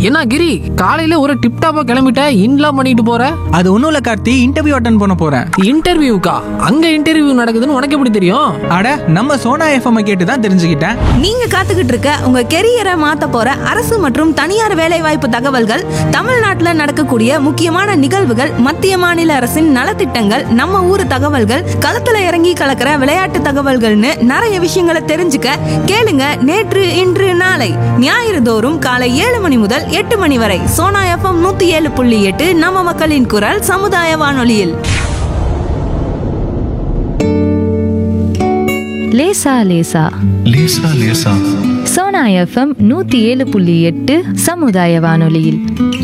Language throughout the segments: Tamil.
என்ன கிரி காலையில ஒரு டிப்டாப்பா கிளம்பிட்ட இன்லாம் பண்ணிட்டு போற அது ஒன்றும் இல்லை கார்த்தி இன்டர்வியூ அட்டன் பண்ண போகிறேன் இன்டர்வியூக்கா அங்க இன்டர்வியூ நடக்குதுன்னு உனக்கு எப்படி தெரியும் அட நம்ம சோனா எஃப்எம் கேட்டு தான் தெரிஞ்சுக்கிட்டேன் நீங்க காத்துக்கிட்டு இருக்க உங்க கெரியரை மாத்த போற அரசு மற்றும் தனியார் வேலைவாய்ப்பு தகவல்கள் தமிழ்நாட்டுல நடக்கக்கூடிய முக்கியமான நிகழ்வுகள் மத்திய மாநில அரசின் நலத்திட்டங்கள் நம்ம ஊர் தகவல்கள் களத்துல இறங்கி கலக்கிற விளையாட்டு தகவல்கள்னு நிறைய விஷயங்களை தெரிஞ்சுக்க கேளுங்க நேற்று இன்று நாளை ஞாயிறு தோறும் காலை ஏழு மணி முதல் எட்டு மணி வரை சோனா எஃப்எம் நூத்தி ஏழு புள்ளி எட்டு நம்ம மக்களின் குரல் சமுதாய வானொலியில் லேசா லேசா லேசா லேசா சோனா எஃப்எம் நூத்தி ஏழு புள்ளி எட்டு சமுதாய வானொலியில்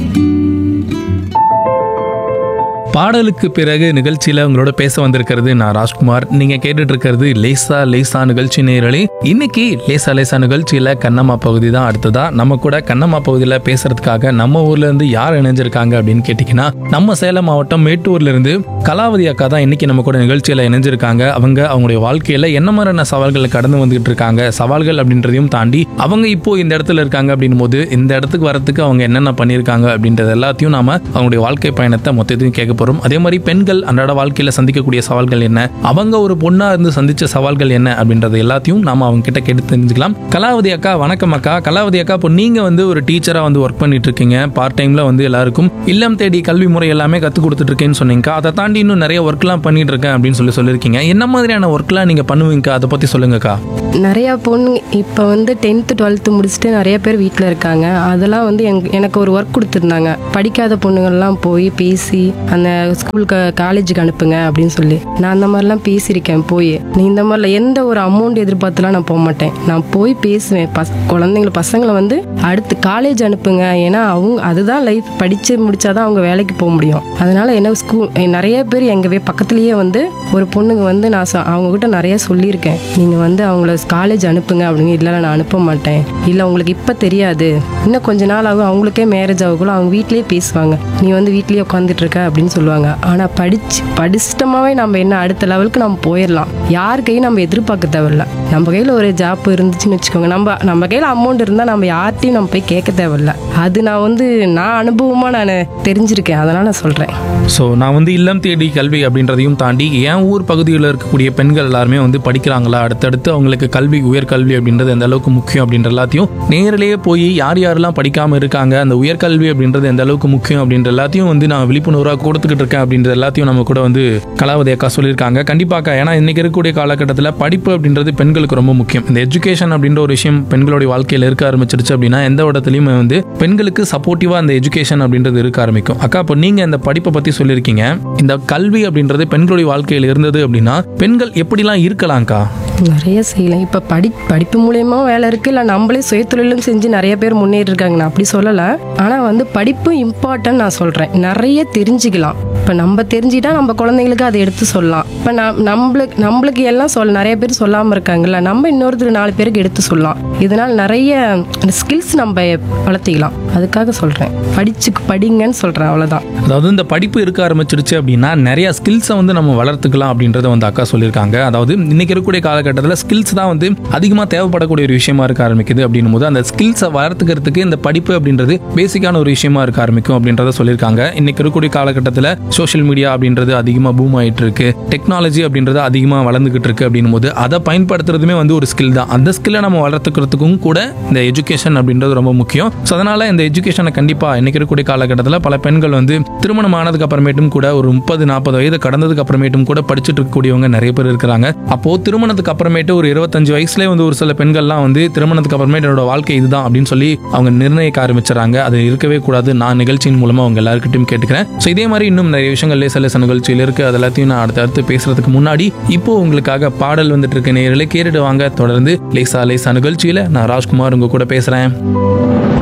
பாடலுக்கு பிறகு நிகழ்ச்சியில உங்களோட பேச வந்திருக்கிறது நான் ராஜ்குமார் நீங்க கேட்டுட்டு இருக்கிறது லேசா லேசா நிகழ்ச்சி நேரலே இன்னைக்கு லேசா லேசா நிகழ்ச்சியில கண்ணம்மா பகுதி தான் அடுத்ததா நம்ம கூட கண்ணம்மா பகுதியில பேசுறதுக்காக நம்ம ஊர்ல இருந்து யார் இணைஞ்சிருக்காங்க அப்படின்னு கேட்டீங்கன்னா நம்ம சேலம் மாவட்டம் மேட்டூர்ல இருந்து கலாவதி அக்கா தான் இன்னைக்கு நம்ம கூட நிகழ்ச்சியில இணைஞ்சிருக்காங்க அவங்க அவங்களுடைய வாழ்க்கையில என்ன மாதிரியான சவால்களை கடந்து வந்துகிட்டு இருக்காங்க சவால்கள் அப்படின்றதையும் தாண்டி அவங்க இப்போ இந்த இடத்துல இருக்காங்க அப்படின்னும் போது இந்த இடத்துக்கு வரத்துக்கு அவங்க என்னென்ன பண்ணியிருக்காங்க அப்படின்றது எல்லாத்தையும் நாம அவங்களுடைய வாழ்க்கை பயணத்தை மொத்தத்தையும் கேட்க போறோம் அதே மாதிரி பெண்கள் அன்றாட வாழ்க்கையில சந்திக்கக்கூடிய சவால்கள் என்ன அவங்க ஒரு பொண்ணா இருந்து சந்திச்ச சவால்கள் என்ன அப்படின்றது எல்லாத்தையும் நாம அவங்க கிட்ட கேட்டு தெரிஞ்சுக்கலாம் கலாவதி அக்கா வணக்கம் அக்கா கலாவதி அக்கா இப்போ நீங்க வந்து ஒரு டீச்சரா வந்து ஒர்க் பண்ணிட்டு இருக்கீங்க பார்ட் டைம்ல வந்து எல்லாருக்கும் இல்லம் தேடி கல்வி முறை எல்லாமே கத்து கொடுத்துட்டு இருக்கேன்னு சொன்னீங்க அதை தாண்டி இன்னும் நிறைய ஒர்க்லாம் பண்ணிட்டு இருக்கேன் அப்படின்னு சொல்லி சொல்லியிருக்கீங்க என்ன மாதிரியான ஒர்க்லாம் நீங்க பண்ணுவீங்க அதை பத்தி சொல்லுங்கக்கா நிறையா பொண்ணு இப்போ வந்து டென்த்து டுவெல்த்து முடிச்சுட்டு நிறைய பேர் வீட்டில் இருக்காங்க அதெல்லாம் வந்து எங் எனக்கு ஒரு ஒர்க் கொடுத்துருந்தாங்க படிக்காத பொண்ணுங்கள்லாம் போய் பேசி அந்த ஸ்கூலுக்கு காலேஜுக்கு அனுப்புங்க அப்படின்னு சொல்லி நான் அந்த மாதிரிலாம் பேசியிருக்கேன் போய் நீ இந்த மாதிரிலாம் எந்த ஒரு அமௌண்ட் எதிர்பார்த்துலாம் நான் போக மாட்டேன் நான் போய் பேசுவேன் பஸ் குழந்தைங்கள பசங்களை வந்து அடுத்து காலேஜ் அனுப்புங்க ஏன்னா அவங்க அதுதான் லைஃப் படித்து முடிச்சாதான் அவங்க வேலைக்கு போக முடியும் அதனால என்ன ஸ்கூல் நிறைய பேர் எங்கள் வே பக்கத்துலேயே வந்து ஒரு பொண்ணுங்க வந்து நான் சொ- அவங்க கிட்ட நிறைய சொல்லியிருக்கேன் நீங்கள் வந்து அவங்கள காலேஜ் அனுப்புங்க அப்படின்னு இல்லை நான் அனுப்ப மாட்டேன் இல்லை உங்களுக்கு இப்போ தெரியாது இன்னும் கொஞ்ச நாள் ஆகும் அவங்களுக்கே மேரேஜ் ஆகக்குள்ள அவங்க வீட்லேயே பேசுவாங்க நீ வந்து வீட்லேயே உட்காந்துட்டு இருக்க அப்படின்னு சொல்லுவாங்க ஆனால் படிச்சு படிச்சிட்டமாவே நம்ம என்ன அடுத்த லெவலுக்கு நம்ம போயிடலாம் யார் கையும் நம்ம எதிர்பார்க்க தேவையில்ல நம்ம கையில் ஒரு ஜாப் இருந்துச்சுன்னு வச்சுக்கோங்க நம்ம நம்ம கையில் அமௌண்ட் இருந்தால் நம்ம யார்ட்டையும் நம்ம போய் கேட்க தேவையில்ல அது நான் வந்து நான் அனுபவமாக நான் தெரிஞ்சிருக்கேன் அதனால் நான் சொல்கிறேன் ஸோ நான் வந்து இல்லம் தேடி கல்வி அப்படின்றதையும் தாண்டி என் ஊர் பகுதியில் இருக்கக்கூடிய பெண்கள் எல்லாருமே வந்து படிக்கிறாங்களா அடுத்தடுத்து அவங்களுக்கு கல்வி உயர்கல்வி அப்படின்றது எந்த அளவுக்கு முக்கியம் அப்படின்ற எல்லாத்தையும் நேரிலேயே போய் யார் யாரெல்லாம் படிக்காமல் இருக்காங்க அந்த உயர்கல்வி அப்படின்றது எந்த அளவுக்கு முக்கியம் அப்படின்ற எல்லாத்தையும் வந்து நான் விழிப்புணர்வாக கொடுத்துக்கிட்டு இருக்கேன் அப்படின்ற எல்லாத்தையும் நம்ம கூட வந்து கலாவதி அக்கா சொல்லியிருக்காங்க கண்டிப்பாக ஏன்னா இன்னைக்கு இருக்கக்கூடிய காலகட்டத்தில் படிப்பு அப்படின்றது பெண்களுக்கு ரொம்ப முக்கியம் இந்த எஜுகேஷன் அப்படின்ற ஒரு விஷயம் பெண்களுடைய வாழ்க்கையில் இருக்க ஆரம்பிச்சிருச்சு அப்படின்னா எந்த இடத்துலையுமே வந்து பெண்களுக்கு சப்போர்ட்டிவாக அந்த எஜுகேஷன் அப்படின்றது இருக்க ஆரம்பிக்கும் அக்கா இப்போ நீங்கள் இந்த படிப்பை பற்றி சொல்லியிருக்கீங்க இந்த கல்வி அப்படின்றது பெண்களுடைய வாழ்க்கையில் இருந்தது அப்படின்னா பெண்கள் எப்படிலாம் இருக்கலாம்க்கா நிறைய செய்யலாம் இப்போ படி படிப்பு மூலயமா வேலை இருக்குது இல்லை நம்மளே சுயதொழிலும் செஞ்சு நிறைய பேர் முன்னேறி இருக்காங்க நான் அப்படி சொல்லலை ஆனால் வந்து படிப்பு இம்பார்ட்டன்ட் நான் சொல்கிறேன் நிறைய தெரிஞ்சுக்கலாம் இப்போ நம்ம தெரிஞ்சுட்டா நம்ம குழந்தைங்களுக்கு அதை எடுத்து சொல்லலாம் இப்போ நம் நம்மளுக்கு நம்மளுக்கு எல்லாம் சொல்ல நிறைய பேர் சொல்லாமல் இருக்காங்கல்ல நம்ம இன்னொருத்தர் நாலு பேருக்கு எடுத்து சொல்லலாம் இதனால் நிறைய ஸ்கில்ஸ் நம்ம வளர்த்திக்கலாம் அதுக்காக சொல்கிறேன் படிச்சு படிங்கன்னு சொல்கிறேன் அவ்வளோதான் அதாவது இந்த படிப்பு இருக்க ஆரம்பிச்சிருச்சு அப்படின்னா நிறைய ஸ்கில்ஸை வந்து நம்ம வளர்த்துக்கலாம் அப்படின்றத வந்து அக்கா சொல்லியிருக்காங்க அதாவது இன்னைக்கு இருக்கக்கூடிய காலகட்டத்தில் ஸ்கில்ஸ் தான் வந்து அதிகமாக தேவைப்படக்கூடிய ஒரு விஷயமா இருக்க ஆரம்பிக்குது அப்படின்னும் போது அந்த ஸ்கில்ஸை வளர்த்துக்கிறதுக்கு இந்த படிப்பு அப்படின்றது பேசிக்கான ஒரு விஷயமா இருக்க ஆரம்பிக்கும் அப்படின்றத சொல்லியிருக்காங்க இன்னைக்கு இருக்கக்கூடிய காலகட்டத்தில் சோஷியல் மீடியா அப்படின்றது அதிகமாக பூம் ஆயிட்டு இருக்கு டெக்னாலஜி அப்படின்றது அதிகமாக வளர்ந்துகிட்டு இருக்கு அப்படின்னும் போது அதை பயன்படுத்துறதுமே வந்து ஒரு ஸ்கில் தான் அந்த ஸ்கில்லை நம்ம வளர்த்துக்கிறதுக்கும் கூட இந்த எஜுகேஷன் அப்படின்றது ரொம்ப முக்கியம் ஸோ அதனால இந்த எஜுகேஷனை கண்டிப்பாக இன்னைக்கு இருக்கக்கூடிய காலகட்டத்தில் பல பெண்கள் வந்து திருமணம் ஆனதுக்கு அப்புறமேட்டும் கூட ஒரு முப்பது நாற்பது வயது கடந்ததுக்கு அப்புறமேட்டும் கூட படிச்சுட்டு இருக்கக்கூடியவங்க நிறைய பேர் இருக்கிறாங்க அப்போ திருமணத்துக்கு அப்புறமேட்டு ஒரு இருபத்தஞ்சு வயசுலேயே வந்து ஒரு சில பெண்கள்லாம் வந்து திருமணத்துக்கு அப்புறமேட்டு என்னோட வாழ்க்கை இதுதான் அப்படின்னு சொல்லி அவங்க நிர்ணயிக்க ஆரம்பிச்சிடறாங்க அது இருக்கவே கூடாது நான் நிகழ்ச்சியின் மூலமா அவங்க எல்லாருக்கிட்டையும் கேட்டுக்கிறேன் ஸோ இதே மாதிரி இன்னும் நிறைய விஷயங்கள் லேச லேச நிகழ்ச்சியில் இருக்கு அது எல்லாத்தையும் நான் அடுத்து அடுத்து பேசுறதுக்கு முன்னாடி இப்போ உங்களுக்காக பாடல் வந்துட்டு இருக்க நேரில் கேட்டுட்டு வாங்க தொடர்ந்து லேசா லேசா நிகழ்ச்சியில நான் ராஜ்குமார் உங்க கூட பேசுறேன்